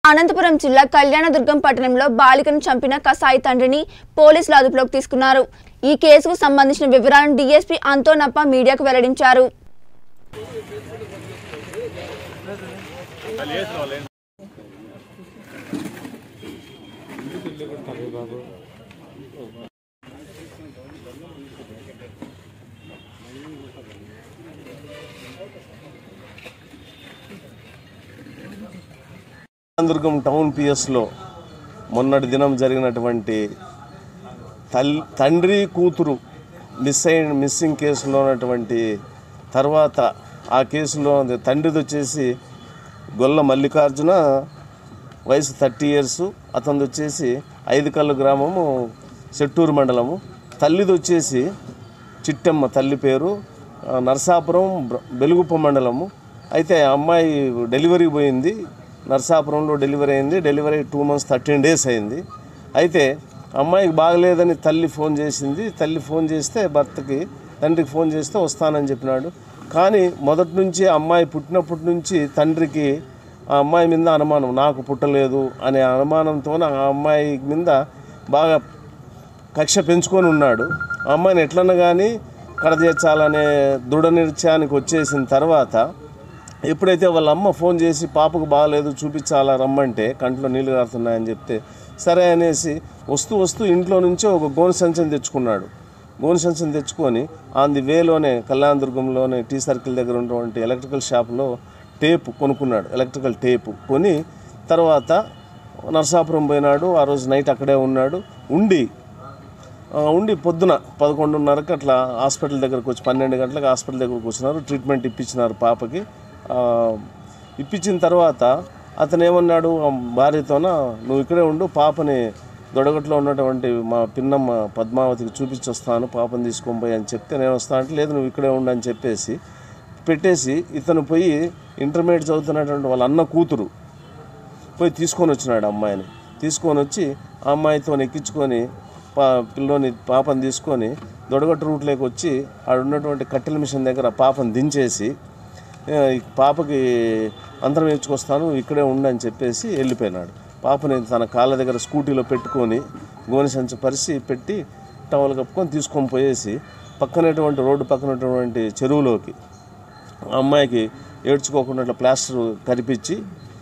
అనంతపురం జిల్లా కళ్యాణదుర్గం పట్టణంలో బాలికను చంపిన కసాయి తండ్రిని పోలీసులు అదుపులోకి తీసుకున్నారు ఈ కేసుకు సంబంధించిన వివరాలను డీఎస్పీ అంతోనప్ప మీడియాకు వెల్లడించారు దుర్గం టౌన్ పిఎస్లో మొన్నటి దినం జరిగినటువంటి తల్ తండ్రి కూతురు మిస్ అయిన మిస్సింగ్ కేసులో ఉన్నటువంటి తర్వాత ఆ కేసులో తండ్రిది వచ్చేసి గొల్ల మల్లికార్జున వయసు థర్టీ ఇయర్స్ అతనిది వచ్చేసి ఐదు కల్లు గ్రామము చెట్టూరు మండలము తల్లిది వచ్చేసి చిట్టమ్మ తల్లి పేరు ఆ, నరసాపురం బ్ర- బెలుగుప్ప మండలము అయితే ఆ అమ్మాయి డెలివరీ పోయింది నరసాపురంలో డెలివరీ అయింది delivery two months thirteen days అయింది అయితే అమ్మాయికి బాగలేదని తల్లి ఫోన్ చేసింది తల్లి ఫోన్ చేస్తే భర్తకి తండ్రికి ఫోన్ చేస్తే వస్తానని చెప్పినాడు కానీ మొదటి నుంచి ఆ అమ్మాయి పుట్టినప్పటి నుంచి తండ్రికి ఆ అమ్మాయి మీద అనుమానం నాకు పుట్టలేదు అనే అనుమానంతో ఆ అమ్మాయి మీద బాగా కక్ష పెంచుకొని ఉన్నాడు ఆ అమ్మాయిని ఎట్లన్నా కానీ కడతీర్చాలనే దృఢ నిశ్చయానికి వచ్చేసిన తర్వాత ఎప్పుడైతే వాళ్ళ అమ్మ ఫోన్ చేసి పాపకు బాగాలేదు చూపించాలా రమ్మంటే కంట్లో నీళ్ళు కారుతున్నాయని చెప్తే సరే అనేసి వస్తూ వస్తూ ఇంట్లో నుంచి ఒక గోను సంచం తెచ్చుకున్నాడు గోను సంచం తెచ్చుకొని ఆన్ ది వేలోనే కళ్యాణదుర్గంలోనే టీ సర్కిల్ దగ్గర ఉన్నటువంటి ఎలక్ట్రికల్ షాప్లో టేపు కొనుక్కున్నాడు ఎలక్ట్రికల్ టేపు కొని తర్వాత నరసాపురం పోయినాడు ఆ రోజు నైట్ అక్కడే ఉన్నాడు ఉండి ఆ, ఉండి పొద్దున పదకొండున్నరకి అట్లా హాస్పిటల్ దగ్గరకు వచ్చి పన్నెండు గంటలకు హాస్పిటల్ దగ్గరకు వచ్చినారు ట్రీట్మెంట్ ఇప్పించినారు పాపకి ఆ, ఇప్పించిన తర్వాత అతను ఏమన్నాడు ఆ భార్యతోన నువ్వు ఇక్కడే ఉండు పాపని దొడగట్లో ఉన్నటువంటి మా పిన్నమ్మ పద్మావతికి చూపించొస్తాను పాపని తీసుకొని పోయి అని చెప్తే నేను వస్తాను అంటే లేదు నువ్వు ఇక్కడే ఉండు అని చెప్పేసి పెట్టేసి ఇతను పోయి ఇంటర్మీడియట్ చదువుతున్నటువంటి వాళ్ళ అన్న కూతురు పోయి తీసుకొని వచ్చినాడు అమ్మాయిని తీసుకొని వచ్చి ఆ అమ్మాయితో ఎక్కించుకొని పా పిల్లోని పాపని తీసుకొని దొడగట్టు రూట్లోకి వచ్చి ఆడ ఉన్నటువంటి కట్టెల మిషన్ దగ్గర పాపని దించేసి "ఏ, ఈ పాపకి అంతరం ఇచ్చుకొస్తాను ఇక్కడే ఉండని చెప్పేసి వెళ్ళిపోయినాడు పాపని తన కాళ్ళ దగ్గర స్కూటీలో పెట్టుకొని గోని సంచి పరిసి పెట్టి టవల్ కప్పుకొని తీసుకొని పోయేసి పక్కనటువంటి రోడ్డు పక్కనటువంటి చెరువులోకి ఆ అమ్మాయికి ఏడ్చుకోకుండా ఇట్లా ప్లాస్టర్ కరిపించి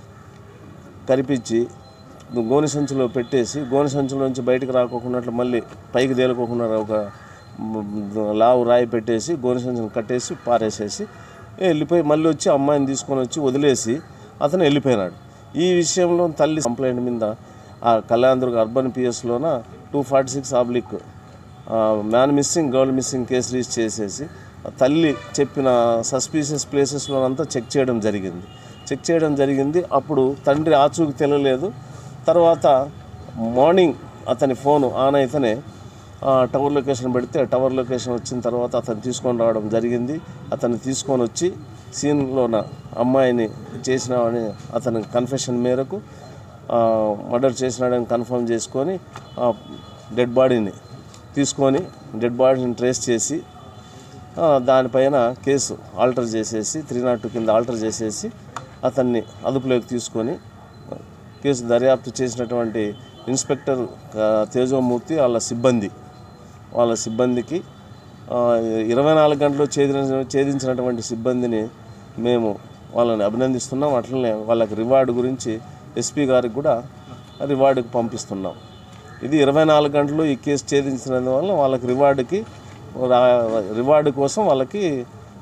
కరిపించి గోని సంచిలో పెట్టేసి గోని సంచుల నుంచి బయటకు రాకోకుండా అట్లా మళ్ళీ పైకి తేలుకోకుండా ఒక మ్, లావు రాయి పెట్టేసి గోని సంచిని కట్టేసి పారేసేసి వెళ్ళిపోయి మళ్ళీ వచ్చి అమ్మాయిని తీసుకొని వచ్చి వదిలేసి అతను వెళ్ళిపోయినాడు ఈ విషయంలో తల్లి కంప్లైంట్ మీద ఆ కళ్యాణదుర్గ అర్బన్ పిఎస్లోన two forty six oblique man missing girl missing case register చేసేసి ఆ తల్లి చెప్పిన సస్పీషియస్ ప్లేసెస్లోనంతా చెక్ చేయడం జరిగింది చెక్ చేయడం జరిగింది అప్పుడు తండ్రి ఆచూకి తెలియలేదు తర్వాత మార్నింగ్ అతని ఫోను ఆన్ అయితేనే ఆ, టవర్ లొకేషన్ పెడితే టవర్ లొకేషన్ వచ్చిన తర్వాత అతను తీసుకొని రావడం జరిగింది అతను తీసుకొని వచ్చి సీన్లోన అమ్మాయిని చేసినామని అతని కన్ఫెషన్ మేరకు మర్డర్ చేసినాడని కన్ఫర్మ్ చేసుకొని ఆ డెడ్ బాడీని తీసుకొని డెడ్ బాడీని ట్రేస్ చేసి ఆ, దానిపైన కేసు ఆల్టర్ చేసేసి త్రీ నాట్ టూ కింద ఆల్టర్ చేసేసి అతన్ని అదుపులోకి తీసుకొని కేసు దర్యాప్తు చేసినటువంటి ఇన్స్పెక్టర్ ఆ, తేజోమూర్తి వాళ్ళ సిబ్బంది వాళ్ళ సిబ్బందికి ఆ, ఇరవై నాలుగు గంటలు ఛేదించిన ఛేదించినటువంటి సిబ్బందిని మేము వాళ్ళని అభినందిస్తున్నాం అట్లనే వాళ్ళకి రివార్డు గురించి ఎస్పీ గారికి కూడా రివార్డుకి పంపిస్తున్నాం ఇది ఇరవై నాలుగు గంటలు ఈ కేసు ఛేదించినందువల్ల వాళ్ళకి రివార్డుకి రా- రివార్డు కోసం వాళ్ళకి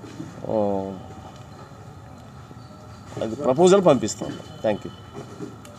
ఆ, అది ప్రపోజల్ పంపిస్తాం థ్యాంక్ యూ